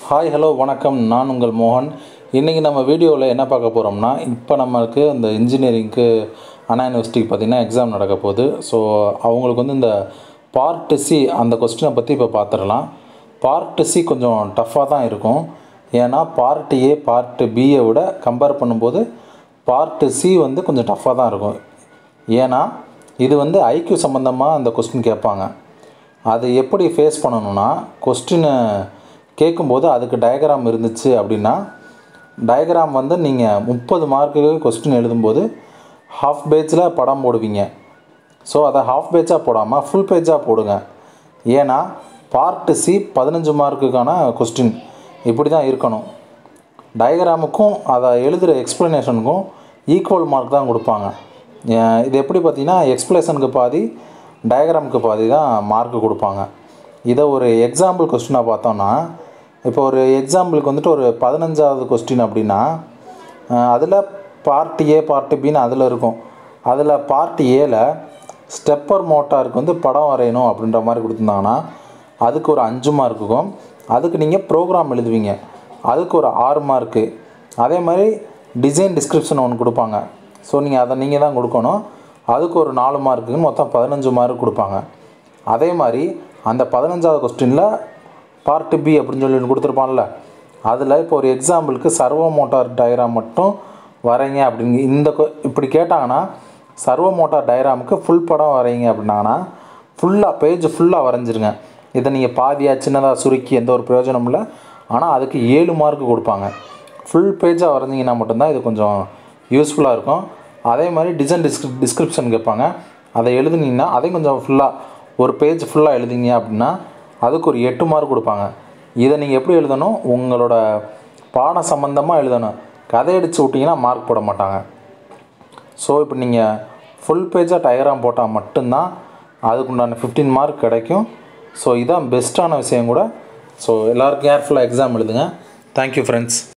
hi hello வணக்கம் நான் உங்கள் மோகன் இன்றைக்கி நம்ம வீடியோவில் என்ன பார்க்க போகிறோம்னா இப்போ நம்மளுக்கு இந்த இன்ஜினியரிங்க்கு அண்ணா யூனிவர்சிட்டிக்கு பார்த்திங்கன்னா எக்ஸாம் நடக்க போகுது ஸோ அவங்களுக்கு வந்து இந்த பார்ட் சி அந்த கொஸ்டினை பற்றி இப்போ பார்த்துடலாம் பார்ட் சி கொஞ்சம் டஃப்பாக தான் இருக்கும் ஏன்னா பார்ட் ஏ பார்ட் பியை விட கம்பேர் பண்ணும்போது பார்ட் சி வந்து கொஞ்சம் டஃப்பாக தான் இருக்கும் ஏன்னா இது வந்து ஐக்யூ சம்மந்தமாக அந்த கொஸ்டின் கேட்பாங்க அது எப்படி ஃபேஸ் பண்ணணும்னா கொஸ்டினை கேட்கும்போது அதுக்கு டயக்ராம் இருந்துச்சு அப்படின்னா டயக்ராம் வந்து நீங்கள் முப்பது மார்க்குக்கு கொஸ்டின் எழுதும்போது ஹாஃப் பேஜில் படம் போடுவீங்க ஸோ அதை ஹாஃப் பேஜாக போடாமல் ஃபுல் பேஜாக போடுங்க ஏன்னா பார்ட் சி பதினஞ்சு மார்க்குக்கான கொஸ்டின் இப்படி தான் இருக்கணும் டயக்ராமுக்கும் அதை எழுதுகிற எக்ஸ்ப்ளனேஷனுக்கும் ஈக்குவல் மார்க் தான் கொடுப்பாங்க ஏன் இது எப்படி பார்த்தீங்கன்னா எக்ஸ்ப்ளனேஷனுக்கு பாதி டயக்ராமுக்கு பாதி தான் மார்க் கொடுப்பாங்க இதை ஒரு எக்ஸாம்பிள் கொஸ்டினாக பார்த்தோன்னா இப்போ ஒரு எக்ஸாம்பிளுக்கு வந்துட்டு ஒரு பதினஞ்சாவது கொஸ்டின் அப்படின்னா அதில் பார்ட் ஏ பார்ட் பின்னு அதில் இருக்கும் அதில் பார்ட் ஏல ஸ்டெப்பர் மோட்டாருக்கு வந்து படம் வரையணும் அப்படின்ற மாதிரி கொடுத்துருந்தாங்கன்னா அதுக்கு ஒரு அஞ்சு மார்க்குக்கும் அதுக்கு நீங்கள் ப்ரோக்ராம் எழுதுவீங்க அதுக்கு ஒரு ஆறு மார்க்கு அதே மாதிரி டிசைன் டிஸ்கிரிப்ஷன் ஒன்று கொடுப்பாங்க ஸோ நீங்கள் அதை நீங்கள் தான் கொடுக்கணும் அதுக்கு ஒரு நாலு மார்க்குக்கு மொத்தம் பதினஞ்சு மார்க் கொடுப்பாங்க அதே மாதிரி அந்த பதினஞ்சாவது கொஸ்டினில் பார்ட் பி அப்படின்னு சொல்லி ஒன்று கொடுத்துருப்பான்ல அதில் இப்போ ஒரு எக்ஸாம்பிளுக்கு சர்வோ மோட்டார் டயக்ராம் மட்டும் வரைங்க அப்படிங்க இந்த கொ- இப்படி கேட்டாங்கன்னா சர்வோ மோட்டார் டயக்ராமுக்கு ஃபுல் படம் வரைங்க அப்படின்னாங்கன்னா ஃபுல்லாக பேஜ் ஃபுல்லாக வரைஞ்சிருங்க இதை நீங்கள் பாதியாக சின்னதாக சுருக்கி எந்த ஒரு பிரயோஜனமும் இல்லை ஆனால் அதுக்கு ஏழு மார்க் கொடுப்பாங்க ஃபுல் பேஜாக வரைஞ்சிங்கன்னா மட்டும்தான் இது கொஞ்சம் யூஸ்ஃபுல்லாக இருக்கும் அதே மாதிரி டிசைன் டிஸ்கிரி டிஸ்கிரிப்ஷன் கேட்பாங்க அதை எழுதுனீங்கன்னா அதையும் கொஞ்சம் ஃபுல்லாக ஒரு பேஜ் ஃபுல்லாக எழுதிங்க அப்படின்னா அதுக்கு ஒரு எட்டு மார்க் கொடுப்பாங்க இதை நீங்கள் எப்படி எழுதணும் உங்களோட பாடம் சம்மந்தமாக எழுதணும் கதை அடித்து விட்டிங்கன்னா மார்க் போட மாட்டாங்க ஸோ இப்போ நீங்கள் ஃபுல் பேஜாக டயக்ராம் போட்டால் மட்டும்தான் அதுக்குண்டான ஃபிஃப்டீன் மார்க் கிடைக்கும் ஸோ இதான் பெஸ்ட்டான விஷயம் கூட ஸோ எல்லோரும் கேர்ஃபுல்லாக எக்ஸாம் எழுதுங்க தேங்க்யூ ஃப்ரெண்ட்ஸ்